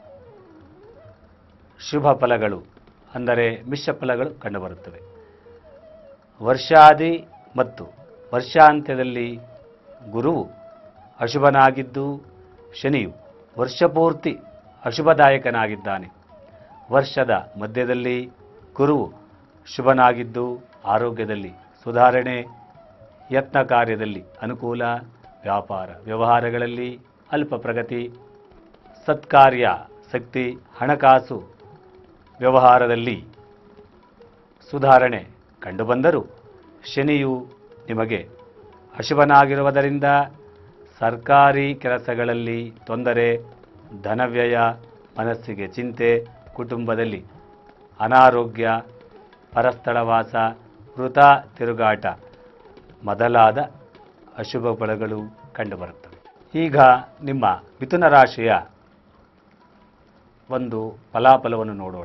ಶುಭ ಫಲಗಳು ಅಂದರೆ ಮಿಶ್ರ ಫಲಗಳು ಕಂಡುಬರುತ್ತವೆ ವರ್ಷಾದಿ ಮತ್ತು ವರ್ಷಾಂತ್ಯದಲ್ಲಿ ಗುರುವು ಅಶುಭನಾಗಿದ್ದು ಶನಿಯು ವರ್ಷಪೂರ್ತಿ ಅಶುಭದಾಯಕನಾಗಿದ್ದಾನೆ ವರ್ಷದ ಮಧ್ಯದಲ್ಲಿ ಗುರುವು ಶುಭನಾಗಿದ್ದು ಆರೋಗ್ಯದಲ್ಲಿ ಸುಧಾರಣೆ ಯತ್ನ ಕಾರ್ಯದಲ್ಲಿ ಅನುಕೂಲ ವ್ಯಾಪಾರ ವ್ಯವಹಾರಗಳಲ್ಲಿ ಅಲ್ಪ ಪ್ರಗತಿ ಸತ್ಕಾರ್ಯ ಶಕ್ತಿ ಹಣಕಾಸು ವ್ಯವಹಾರದಲ್ಲಿ ಸುಧಾರಣೆ ಕಂಡುಬಂದರೂ ಶನಿಯು ನಿಮಗೆ ಅಶುಭನಾಗಿರುವುದರಿಂದ ಸರ್ಕಾರಿ ಕೆಲಸಗಳಲ್ಲಿ ತೊಂದರೆ ಧನವ್ಯಯ ಮನಸ್ಸಿಗೆ ಚಿಂತೆ ಕುಟುಂಬದಲ್ಲಿ ಅನಾರೋಗ್ಯ ಪರಸ್ಥಳವಾಸ ವೃತ ತಿರುಗಾಟ ಮೊದಲಾದ ಅಶುಭ ಫಲಗಳು ಕಂಡುಬರುತ್ತವೆ ಈಗ ನಿಮ್ಮ ಮಿಥುನ ರಾಶಿಯ ಒಂದು ಫಲಾಫಲವನ್ನು ನೋಡೋಣ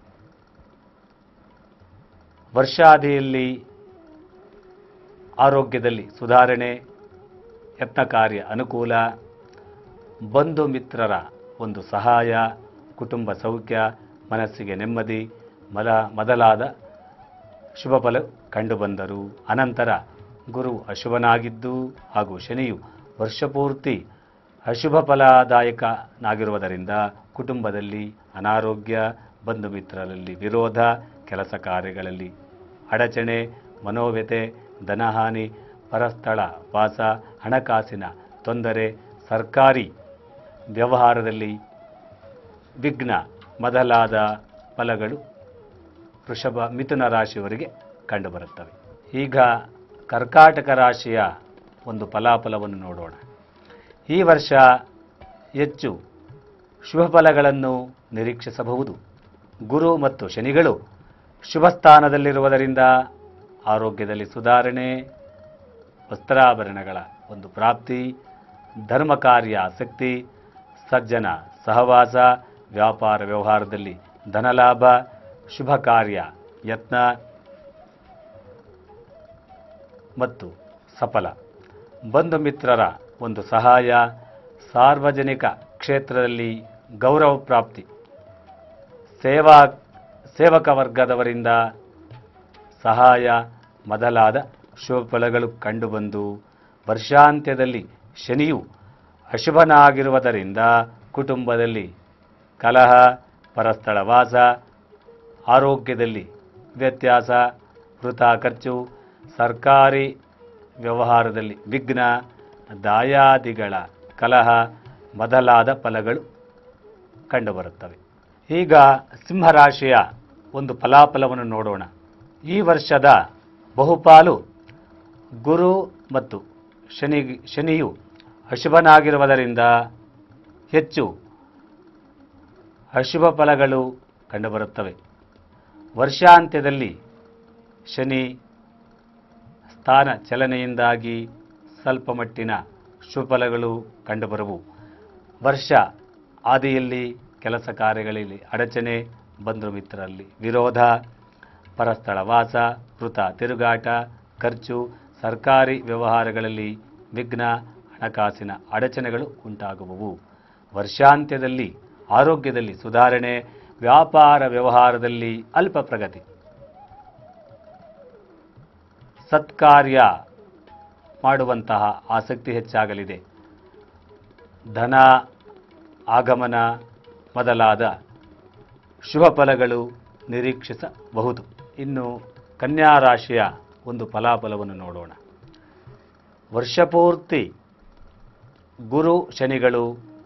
ವರ್ಷಾದಿಯಲ್ಲಿ ಆರೋಗ್ಯದಲ್ಲಿ ಸುಧಾರಣೆ ಯತ್ನ ಕಾರ್ಯ ಅನುಕೂಲ ಬಂಧು ಮಿತ್ರರ ಒಂದು ಸಹಾಯ ಕುಟುಂಬ ಸೌಖ್ಯ ಮನಸ್ಸಿಗೆ ನೆಮ್ಮದಿ ಮದ ಮೊದಲಾದ ಶುಭ ಫಲ ಕಂಡುಬಂದರು ಅನಂತರ ಗುರು ಅಶುಭನಾಗಿದ್ದು ಹಾಗೂ ಶನಿಯು ವರ್ಷಪೂರ್ತಿ ಅಶುಭ ಫಲದಾಯಕನಾಗಿರುವುದರಿಂದ ಕುಟುಂಬದಲ್ಲಿ ಅನಾರೋಗ್ಯ ಬಂಧು ಮಿತ್ರರಲ್ಲಿ ವಿರೋಧ ಕೆಲಸ ಕಾರ್ಯಗಳಲ್ಲಿ ಅಡಚಣೆ ಮನೋವ್ಯತೆ ಧನಹಾನಿ ಪರಸ್ಥಳ ವಾಸ ಹಣಕಾಸಿನ ತೊಂದರೆ ಸರ್ಕಾರಿ ವ್ಯವಹಾರದಲ್ಲಿ ವಿಘ್ನ ಮೊದಲಾದ ಫಲಗಳು ವೃಷಭ ಮಿಥುನ ರಾಶಿಯವರಿಗೆ ಕಂಡುಬರುತ್ತವೆ ಈಗ ಕರ್ಕಾಟಕ ರಾಶಿಯ ಒಂದು ಫಲಾಫಲವನ್ನು ನೋಡೋಣ ಈ ವರ್ಷ ಹೆಚ್ಚು ಶುಭ ಫಲಗಳನ್ನು ನಿರೀಕ್ಷಿಸಬಹುದು ಗುರು ಮತ್ತು ಶನಿಗಳು ಶುಭ ಸ್ಥಾನದಲ್ಲಿರುವುದರಿಂದ ಆರೋಗ್ಯದಲ್ಲಿ ಸುಧಾರಣೆ ವಸ್ತ್ರಾಭರಣಗಳ ಒಂದು ಪ್ರಾಪ್ತಿ ಧರ್ಮ ಕಾರ್ಯ ಆಸಕ್ತಿ ಸಜ್ಜನ ಸಹವಾಸ ವ್ಯಾಪಾರ ವ್ಯವಹಾರದಲ್ಲಿ ಧನಲಾಭ ಶುಭ ಕಾರ್ಯ ಯತ್ನ ಮತ್ತು ಸಫಲ ಬಂಧು ಮಿತ್ರರ ಒಂದು ಸಹಾಯ ಸಾರ್ವಜನಿಕ ಕ್ಷೇತ್ರದಲ್ಲಿ ಗೌರವ ಪ್ರಾಪ್ತಿ ಸೇವಾ ಸೇವಕ ವರ್ಗದವರಿಂದ ಸಹಾಯ ಮೊದಲಾದ ಶುಭ ಫಲಗಳು ಕಂಡುಬಂದು ವರ್ಷಾಂತ್ಯದಲ್ಲಿ ಶನಿಯು ಅಶುಭನಾಗಿರುವುದರಿಂದ ಕುಟುಂಬದಲ್ಲಿ ಕಲಹ ಪರಸ್ಥಳ ವಾಸ ಆರೋಗ್ಯದಲ್ಲಿ ವ್ಯತ್ಯಾಸ ವೃಥಾ ಖರ್ಚು ಸರ್ಕಾರಿ ವ್ಯವಹಾರದಲ್ಲಿ ವಿಘ್ನ ದಾಯಾದಿಗಳ ಕಲಹ ಮೊದಲಾದ ಫಲಗಳು ಕಂಡುಬರುತ್ತವೆ ಈಗ ಸಿಂಹರಾಶಿಯ ಒಂದು ಫಲಾಫಲವನ್ನು ನೋಡೋಣ ಈ ವರ್ಷದ ಬಹುಪಾಲು ಗುರು ಮತ್ತು ಶನಿ ಶನಿಯು ಅಶುಭನಾಗಿರುವುದರಿಂದ ಹೆಚ್ಚು ಅಶುಭ ಫಲಗಳು ಕಂಡುಬರುತ್ತವೆ ವರ್ಷಾಂತ್ಯದಲ್ಲಿ ಶನಿ ಸ್ಥಾನ ಚಲನೆಯಿಂದಾಗಿ ಸ್ವಲ್ಪ ಮಟ್ಟಿನ ಶುಭಫಲಗಳು ಕಂಡುಬರುವು ವರ್ಷ ಆದಿಯಲ್ಲಿ ಕೆಲಸ ಕಾರ್ಯಗಳಲ್ಲಿ ಅಡಚಣೆ ಬಂಧು ಮಿತ್ರರಲ್ಲಿ ವಿರೋಧ ಪರಸ್ಥಳ ವಾಸ ವೃತ ತಿರುಗಾಟ ಖರ್ಚು ಸರ್ಕಾರಿ ವ್ಯವಹಾರಗಳಲ್ಲಿ ವಿಘ್ನ ಹಣಕಾಸಿನ ಅಡಚಣೆಗಳು ಉಂಟಾಗುವವು ವರ್ಷಾಂತ್ಯದಲ್ಲಿ ಆರೋಗ್ಯದಲ್ಲಿ ಸುಧಾರಣೆ ವ್ಯಾಪಾರ ವ್ಯವಹಾರದಲ್ಲಿ ಅಲ್ಪ ಪ್ರಗತಿ ಸತ್ಕಾರ್ಯ ಮಾಡುವಂತಹ ಆಸಕ್ತಿ ಹೆಚ್ಚಾಗಲಿದೆ ಧನ ಆಗಮನ ಮೊದಲಾದ ಶುಭ ಫಲಗಳು ನಿರೀಕ್ಷಿಸಬಹುದು ಇನ್ನು ಕನ್ಯಾ ರಾಶಿಯ ಒಂದು ಫಲಾಫಲವನ್ನು ನೋಡೋಣ ವರ್ಷಪೂರ್ತಿ ಗುರು ಶನಿಗಳು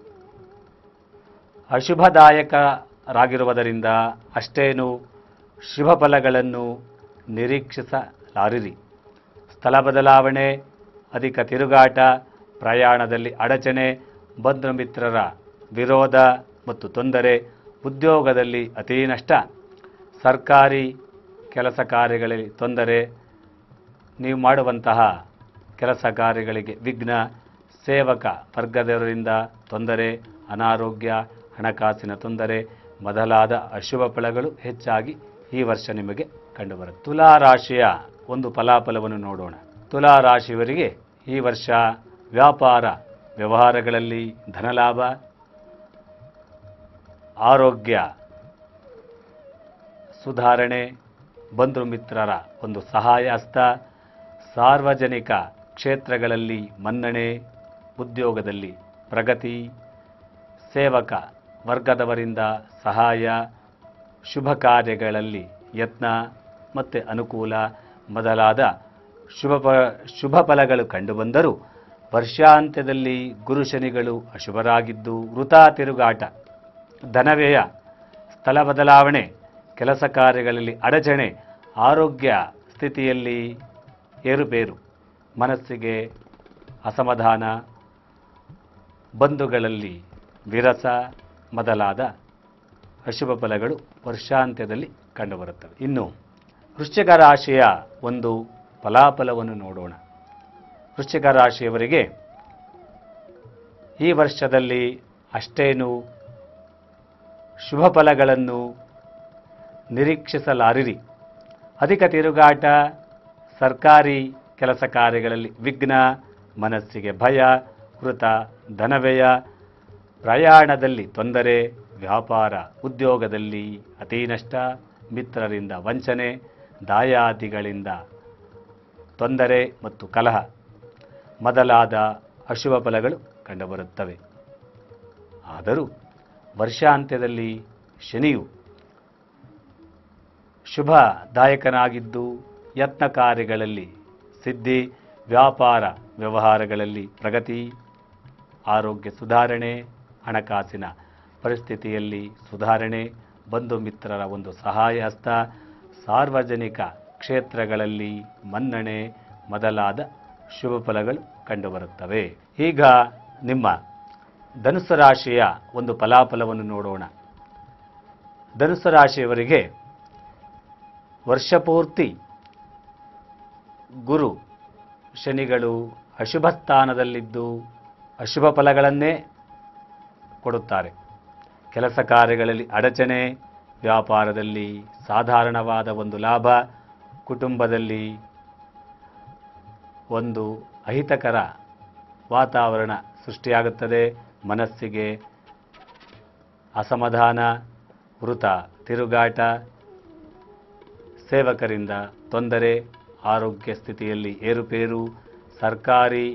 ಅಶುಭದಾಯಕರಾಗಿರುವುದರಿಂದ ಅಷ್ಟೇನು ಶುಭ ಫಲಗಳನ್ನು ನಿರೀಕ್ಷಿಸಲಾರಿರಿ ಸ್ಥಳ ಬದಲಾವಣೆ ಅಧಿಕ ತಿರುಗಾಟ ಪ್ರಯಾಣದಲ್ಲಿ ಅಡಚಣೆ ಬಂಧು ಮಿತ್ರರ ವಿರೋಧ ಮತ್ತು ತೊಂದರೆ ಉದ್ಯೋಗದಲ್ಲಿ ಅತೀ ನಷ್ಟ ಸರ್ಕಾರಿ ಕೆಲಸ ಕಾರ್ಯಗಳಲ್ಲಿ ತೊಂದರೆ ನೀವು ಮಾಡುವಂತಹ ಕೆಲಸ ಕಾರ್ಯಗಳಿಗೆ ವಿಘ್ನ ಸೇವಕ ವರ್ಗದವರಿಂದ ತೊಂದರೆ ಅನಾರೋಗ್ಯ ಹಣಕಾಸಿನ ತೊಂದರೆ ಮೊದಲಾದ ಅಶುಭ ಫಲಗಳು ಹೆಚ್ಚಾಗಿ ಈ ವರ್ಷ ನಿಮಗೆ ಕಂಡುಬರುತ್ತೆ ತುಲಾ ರಾಶಿಯ ಒಂದು ಫಲಾಫಲವನ್ನು ನೋಡೋಣ ತುಲಾ ರಾಶಿಯವರಿಗೆ ಈ ವರ್ಷ ವ್ಯಾಪಾರ ವ್ಯವಹಾರಗಳಲ್ಲಿ ಧನಲಾಭ ಆರೋಗ್ಯ ಸುಧಾರಣೆ ಬಂಧು ಮಿತ್ರರ ಒಂದು ಸಹಾಯ ಹಸ್ತ ಸಾರ್ವಜನಿಕ ಕ್ಷೇತ್ರಗಳಲ್ಲಿ ಮನ್ನಣೆ ಉದ್ಯೋಗದಲ್ಲಿ ಪ್ರಗತಿ ಸೇವಕ ವರ್ಗದವರಿಂದ ಸಹಾಯ ಶುಭ ಕಾರ್ಯಗಳಲ್ಲಿ ಯತ್ನ ಮತ್ತು ಅನುಕೂಲ ಮೊದಲಾದ ಶುಭ ಪ ಶುಭ ಫಲಗಳು ಕಂಡುಬಂದರೂ ವರ್ಷಾಂತ್ಯದಲ್ಲಿ ಗುರು ಶನಿಗಳು ಅಶುಭರಾಗಿದ್ದು ವೃಥಾ ತಿರುಗಾಟ ಧನವ್ಯಯ ಸ್ಥಳ ಬದಲಾವಣೆ ಕೆಲಸ ಕಾರ್ಯಗಳಲ್ಲಿ ಅಡಚಣೆ ಆರೋಗ್ಯ ಸ್ಥಿತಿಯಲ್ಲಿ ಏರುಪೇರು ಮನಸ್ಸಿಗೆ ಅಸಮಾಧಾನ ಬಂಧುಗಳಲ್ಲಿ ವಿರಸ ಮೊದಲಾದ ಅಶುಭ ಫಲಗಳು ವರ್ಷಾಂತ್ಯದಲ್ಲಿ ಕಂಡುಬರುತ್ತವೆ ಇನ್ನು ವೃಶ್ಚಿಕ ರಾಶಿಯ ಒಂದು ಫಲಾಫಲವನ್ನು ನೋಡೋಣ ವೃಶ್ಚಿಕ ರಾಶಿಯವರಿಗೆ ಈ ವರ್ಷದಲ್ಲಿ ಅಷ್ಟೇನು ಶುಭ ಫಲಗಳನ್ನು ನಿರೀಕ್ಷಿಸಲಾರಿರಿ ಅಧಿಕ ತಿರುಗಾಟ ಸರ್ಕಾರಿ ಕೆಲಸ ಕಾರ್ಯಗಳಲ್ಲಿ ವಿಘ್ನ ಮನಸ್ಸಿಗೆ ಭಯ ವೃತ ಧನವ್ಯಯ ಪ್ರಯಾಣದಲ್ಲಿ ತೊಂದರೆ ವ್ಯಾಪಾರ ಉದ್ಯೋಗದಲ್ಲಿ ಅತಿ ನಷ್ಟ ಮಿತ್ರರಿಂದ ವಂಚನೆ ದಾಯಾದಿಗಳಿಂದ ತೊಂದರೆ ಮತ್ತು ಕಲಹ ಮೊದಲಾದ ಅಶುಭ ಫಲಗಳು ಕಂಡುಬರುತ್ತವೆ ಆದರೂ ವರ್ಷಾಂತ್ಯದಲ್ಲಿ ಶನಿಯು ಶುಭದಾಯಕನಾಗಿದ್ದು ಯತ್ನ ಕಾರ್ಯಗಳಲ್ಲಿ ಸಿದ್ಧಿ ವ್ಯಾಪಾರ ವ್ಯವಹಾರಗಳಲ್ಲಿ ಪ್ರಗತಿ ಆರೋಗ್ಯ ಸುಧಾರಣೆ ಹಣಕಾಸಿನ ಪರಿಸ್ಥಿತಿಯಲ್ಲಿ ಸುಧಾರಣೆ ಬಂಧು ಮಿತ್ರರ ಒಂದು ಸಹಾಯ ಹಸ್ತ ಸಾರ್ವಜನಿಕ ಕ್ಷೇತ್ರಗಳಲ್ಲಿ ಮನ್ನಣೆ ಮೊದಲಾದ ಶುಭ ಫಲಗಳು ಕಂಡುಬರುತ್ತವೆ ಈಗ ನಿಮ್ಮ ಧನುಸ್ಸು ರಾಶಿಯ ಒಂದು ಫಲಾಫಲವನ್ನು ನೋಡೋಣ ಧನುಸ್ಸು ರಾಶಿಯವರಿಗೆ ವರ್ಷಪೂರ್ತಿ ಗುರು ಶನಿಗಳು ಅಶುಭ ಸ್ಥಾನದಲ್ಲಿದ್ದು ಅಶುಭ ಫಲಗಳನ್ನೇ ಕೊಡುತ್ತಾರೆ ಕೆಲಸ ಕಾರ್ಯಗಳಲ್ಲಿ ಅಡಚಣೆ ವ್ಯಾಪಾರದಲ್ಲಿ ಸಾಧಾರಣವಾದ ಒಂದು ಲಾಭ ಕುಟುಂಬದಲ್ಲಿ ಒಂದು ಅಹಿತಕರ ವಾತಾವರಣ ಸೃಷ್ಟಿಯಾಗುತ್ತದೆ ಮನಸ್ಸಿಗೆ ಅಸಮಾಧಾನ ವೃತ ತಿರುಗಾಟ ಸೇವಕರಿಂದ ತೊಂದರೆ ಆರೋಗ್ಯ ಸ್ಥಿತಿಯಲ್ಲಿ ಏರುಪೇರು ಸರ್ಕಾರಿ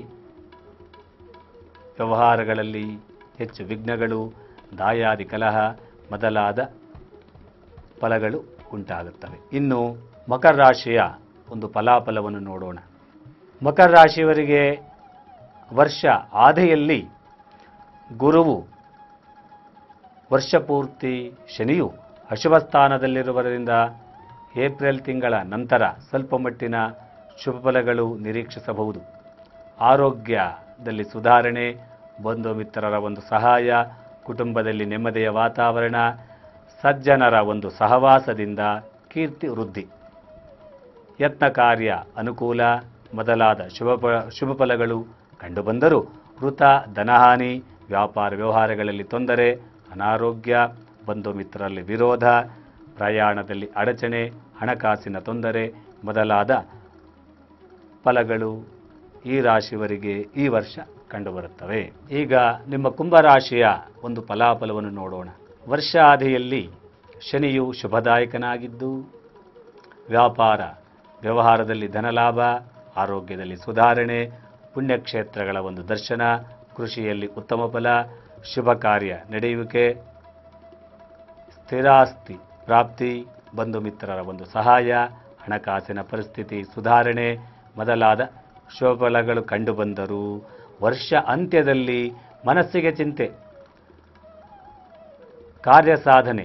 ವ್ಯವಹಾರಗಳಲ್ಲಿ ಹೆಚ್ಚು ವಿಘ್ನಗಳು ದಾಯಾದಿ ಕಲಹ ಮೊದಲಾದ ಫಲಗಳು ಉಂಟಾಗುತ್ತವೆ ಇನ್ನು ಮಕರ ರಾಶಿಯ ಒಂದು ಫಲಾಫಲವನ್ನು ನೋಡೋಣ ಮಕರ ರಾಶಿಯವರಿಗೆ ವರ್ಷ ಆದಿಯಲ್ಲಿ ಗುರುವು ವರ್ಷಪೂರ್ತಿ ಶನಿಯು ಅಶುಭ ಸ್ಥಾನದಲ್ಲಿರುವುದರಿಂದ ಏಪ್ರಿಲ್ ತಿಂಗಳ ನಂತರ ಸ್ವಲ್ಪ ಮಟ್ಟಿನ ಶುಭ ಫಲಗಳು ನಿರೀಕ್ಷಿಸಬಹುದು ಆರೋಗ್ಯದಲ್ಲಿ ಸುಧಾರಣೆ ಬಂಧು ಮಿತ್ರರ ಒಂದು ಸಹಾಯ ಕುಟುಂಬದಲ್ಲಿ ನೆಮ್ಮದಿಯ ವಾತಾವರಣ ಸಜ್ಜನರ ಒಂದು ಸಹವಾಸದಿಂದ ಕೀರ್ತಿ ವೃದ್ಧಿ ಯತ್ನ ಕಾರ್ಯ ಅನುಕೂಲ ಮೊದಲಾದ ಶುಭ ಫ- ಶುಭ ಫಲಗಳು ಕಂಡುಬಂದರೂ ವೃತ ಧನಹಾನಿ ವ್ಯಾಪಾರ ವ್ಯವಹಾರಗಳಲ್ಲಿ ತೊಂದರೆ ಅನಾರೋಗ್ಯ ಬಂಧು ಮಿತ್ರರಲ್ಲಿ ವಿರೋಧ ಪ್ರಯಾಣದಲ್ಲಿ ಅಡಚಣೆ ಹಣಕಾಸಿನ ತೊಂದರೆ ಮೊದಲಾದ ಫಲಗಳು ಈ ರಾಶಿಯವರಿಗೆ ಈ ವರ್ಷ ಕಂಡುಬರುತ್ತವೆ ಈಗ ನಿಮ್ಮ ಕುಂಭರಾಶಿಯ ಒಂದು ಫಲಾಫಲವನ್ನು ನೋಡೋಣ ವರ್ಷ ಆದಿಯಲ್ಲಿ ಶನಿಯು ಶುಭದಾಯಕನಾಗಿದ್ದು ವ್ಯಾಪಾರ ವ್ಯವಹಾರದಲ್ಲಿ ಧನಲಾಭ ಆರೋಗ್ಯದಲ್ಲಿ ಸುಧಾರಣೆ ಪುಣ್ಯಕ್ಷೇತ್ರಗಳ ಒಂದು ದರ್ಶನ ಕೃಷಿಯಲ್ಲಿ ಉತ್ತಮ ಫಲ ಶುಭ ಕಾರ್ಯ ನಡೆಯುವಿಕೆ ಸ್ಥಿರಾಸ್ತಿ ಪ್ರಾಪ್ತಿ ಬಂಧು ಮಿತ್ರರ ಒಂದು ಸಹಾಯ ಹಣಕಾಸಿನ ಪರಿಸ್ಥಿತಿ ಸುಧಾರಣೆ ಮೊದಲಾದ ಶುಭಫಲಗಳು ಕಂಡುಬಂದರೂ ವರ್ಷ ಅಂತ್ಯದಲ್ಲಿ ಮನಸ್ಸಿಗೆ ಚಿಂತೆ ಕಾರ್ಯ ಸಾಧನೆ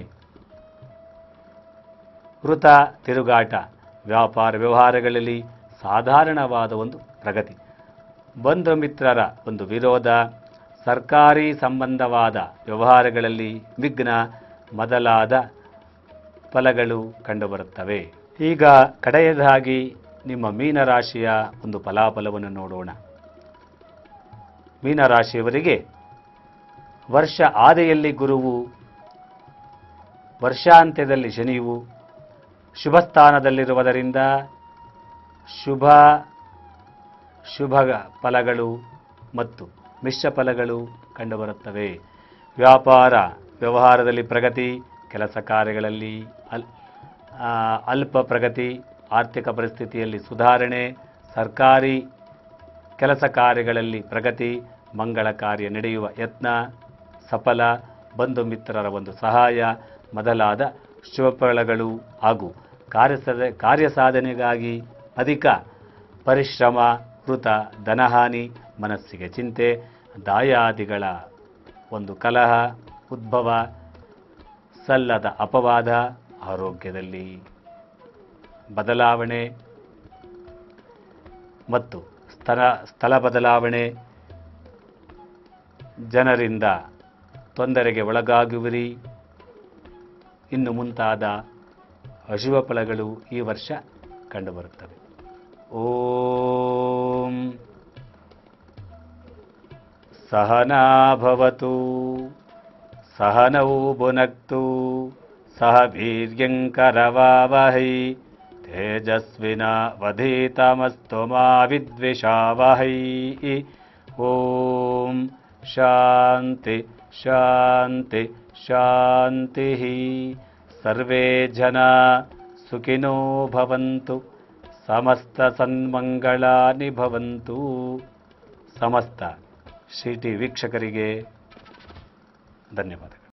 ವೃತ ತಿರುಗಾಟ ವ್ಯಾಪಾರ ವ್ಯವಹಾರಗಳಲ್ಲಿ ಸಾಧಾರಣವಾದ ಒಂದು ಪ್ರಗತಿ ಬಂಧು ಮಿತ್ರರ ಒಂದು ವಿರೋಧ ಸರ್ಕಾರಿ ಸಂಬಂಧವಾದ ವ್ಯವಹಾರಗಳಲ್ಲಿ ವಿಘ್ನ ಮೊದಲಾದ ಫಲಗಳು ಕಂಡುಬರುತ್ತವೆ ಈಗ ಕಡೆಯದಾಗಿ ನಿಮ್ಮ ಮೀನರಾಶಿಯ ಒಂದು ಫಲಾಫಲವನ್ನು ನೋಡೋಣ ಮೀನರಾಶಿಯವರಿಗೆ ವರ್ಷ ಆದಿಯಲ್ಲಿ ಗುರುವು ವರ್ಷಾಂತ್ಯದಲ್ಲಿ ಶನಿಯು ಶುಭ ಸ್ಥಾನದಲ್ಲಿರುವುದರಿಂದ ಶುಭ ಶುಭ ಫಲಗಳು ಮತ್ತು ಮಿಶ್ರ ಫಲಗಳು ಕಂಡುಬರುತ್ತವೆ ವ್ಯಾಪಾರ ವ್ಯವಹಾರದಲ್ಲಿ ಪ್ರಗತಿ ಕೆಲಸ ಕಾರ್ಯಗಳಲ್ಲಿ ಅಲ್ ಆ, ಅಲ್ಪ ಪ್ರಗತಿ ಆರ್ಥಿಕ ಪರಿಸ್ಥಿತಿಯಲ್ಲಿ ಸುಧಾರಣೆ ಸರ್ಕಾರಿ ಕೆಲಸ ಕಾರ್ಯಗಳಲ್ಲಿ ಪ್ರಗತಿ ಮಂಗಳ ಕಾರ್ಯ ನಡೆಯುವ ಯತ್ನ ಸಫಲ ಬಂಧು ಮಿತ್ರರ ಒಂದು ಸಹಾಯ ಮೊದಲಾದ ಶುಭ ಫಲಗಳು ಹಾಗೂ ಕಾರ್ಯಸಾಧ ಕಾರ್ಯ ಸಾಧನೆಗಾಗಿ ಅಧಿಕ ಪರಿಶ್ರಮ ಕೃತ ಧನಹಾನಿ ಮನಸ್ಸಿಗೆ ಚಿಂತೆ ದಾಯಾದಿಗಳ ಒಂದು ಕಲಹ ಉದ್ಭವ ಸಲ್ಲದ ಅಪವಾದ ಆರೋಗ್ಯದಲ್ಲಿ ಬದಲಾವಣೆ ಮತ್ತು ಸ್ಥಳ ಸ್ಥಳ ಬದಲಾವಣೆ ಜನರಿಂದ ತೊಂದರೆಗೆ ಒಳಗಾಗುವಿರಿ ಇನ್ನು ಮುಂತಾದ ಅಶುಭ ಫಲಗಳು ಈ ವರ್ಷ ಕಂಡುಬರುತ್ತವೆ ಓಂ ಸಹನಾ ಭವತು ಸಹನೌ ಭುನಕ್ತು ಸಹ ವೀರ್ಯಂಕರವಾವಹೈ ತೇಜಸ್ವಿನವಧೀತಮಸ್ತು ಮಾ ವಿದ್ವಿಷಾವಹೈ ಓಂ ಶಾಂತಿ ಶಾಂತಿ ಶಾಂತಿ ಸರ್ವೇ ಜನ ಸುಖಿನೋ ಭವಂತು ಸಮಸ್ತ ಸನ್ಮಂಗಳಾನಿ ಭವಂತು ಸಮಸ್ತ ಶ್ರೀ ಟಿ ವೀಕ್ಷಕರಿಗೆ ಧನ್ಯವಾದಗಳು